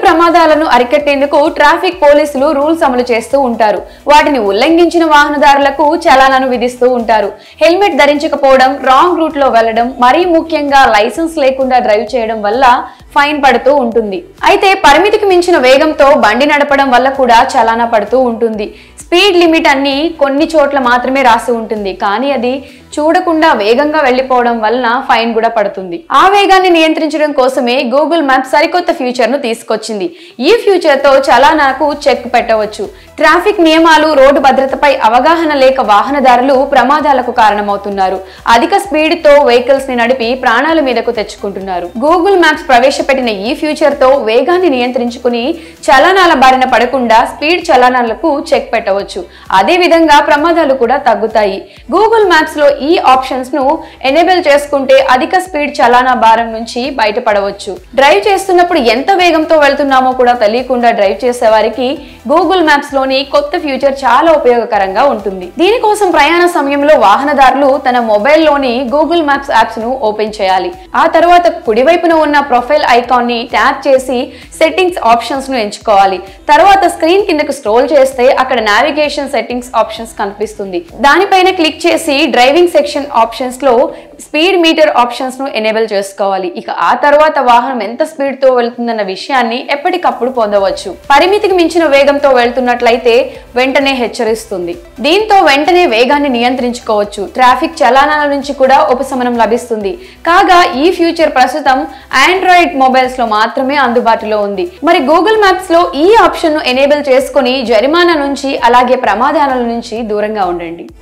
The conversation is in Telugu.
ప్రమాదాలను అరికట్టేందుకు ట్రాఫిక్ పోలీసులు రూల్స్ అమలు చేస్తూ ఉంటారు వాటిని ఉల్లంఘించిన వాహనదారులకు చలానాను విధిస్తూ ఉంటారు హెల్మెట్ ధరించకపోవడం రాంగ్ రూట్ లో వెళ్లడం మరీ ముఖ్యంగా లైసెన్స్ లేకుండా డ్రైవ్ చేయడం వల్ల ఫైన్ పడుతూ ఉంటుంది అయితే పరిమితికి మించిన వేగంతో బండి నడపడం వల్ల కూడా చలానా పడుతూ ఉంటుంది స్పీడ్ లిమిట్ అన్ని కొన్ని చోట్ల మాత్రమే రాసి ఉంటుంది కానీ అది చూడకుండా వేగంగా వెళ్లిపోవడం వలన ఫైన్ కూడా పడుతుంది ఆ వేగాన్ని నియంత్రించడం కోసమే గూగుల్ మ్యాప్ సరికొత్త ఫ్యూచర్ ను తీసుకొచ్చింది ఈ ఫ్యూచర్ తో చలానాకు చెక్ పెట్టవచ్చు ట్రాఫిక్ నియమాలు రోడ్డు భద్రతపై అవగాహన లేక వాహనదారులు ప్రమాదాలకు కారణమవుతున్నారు అధిక స్పీడ్ తో వెహికల్స్ ని నడిపి ప్రాణాల మీదకు తెచ్చుకుంటున్నారు గూగుల్ మ్యాప్స్ ప్రవేశపెట్టిన ఈ ఫ్యూచర్ తో వేగాన్ని నియంత్రించుకుని చలనాల బారిన పడకుండా స్పీడ్ చలనాలకు చెక్ పెట్టవచ్చు అదే విధంగా ప్రమాదాలు కూడా తగ్గుతాయి గూగుల్ మ్యాప్స్ లో ఈ ఆప్షన్స్ ను ఎనేబుల్ చేసుకుంటే అధిక స్పీడ్ చలానా భారం నుంచి బయటపడవచ్చు డ్రైవ్ చేస్తున్నప్పుడు ఎంత వేగంతో వెళ్తున్నామో కూడా తెలియకుండా డ్రైవ్ చేసే వారికి గూగుల్ మ్యాప్స్ లోని కొత్త ఫ్యూచర్ చాలా ఉపయోగకరంగా ఉంటుంది దీనికోసం ప్రయాణ సమయంలో వాహనదారులు తన మొబైల్లోని గూగుల్ మ్యాప్స్ యాప్స్ ను ఓపెన్ చేయాలి ఆ తర్వాత కుడివైపున ఉన్న ప్రొఫైల్ ఐకాన్ ని ట్యాప్ చేసి సెట్టింగ్స్ ఆప్షన్స్ ను ఎంచుకోవాలి తర్వాత స్క్రీన్ కిందకు స్క్రోల్ చేస్తే అక్కడ నావిగేషన్ సెట్టింగ్స్ ఆప్షన్స్ కనిపిస్తుంది దానిపైన క్లిక్ చేసి డ్రైవింగ్ సెక్షన్ ఆప్షన్స్ లో స్పీడ్ మీటర్ ఆప్షన్స్ ను ఎనేబుల్ చేసుకోవాలి ఇక ఆ తర్వాత వాహనం ఎంత స్పీడ్ తో వెళ్తుందన్న విషయాన్ని ఎప్పటికప్పుడు పొందవచ్చు పరిమితికి మించిన వేగంతో వెళ్తున్నట్లయితే వెంటనే హెచ్చరిస్తుంది దీంతో వెంటనే వేగాన్ని నియంత్రించుకోవచ్చు ట్రాఫిక్ చలానాల నుంచి కూడా ఉపశమనం లభిస్తుంది కాగా ఈ ఫ్యూచర్ ప్రస్తుతం ఆండ్రాయిడ్ మొబైల్స్ లో మాత్రమే అందుబాటులో ఉంది మరి గూగుల్ మ్యాప్స్ లో ఈ ఆప్షన్ ను ఎనేబుల్ చేసుకుని జరిమానా నుంచి అలాగే ప్రమాదాల నుంచి దూరంగా ఉండండి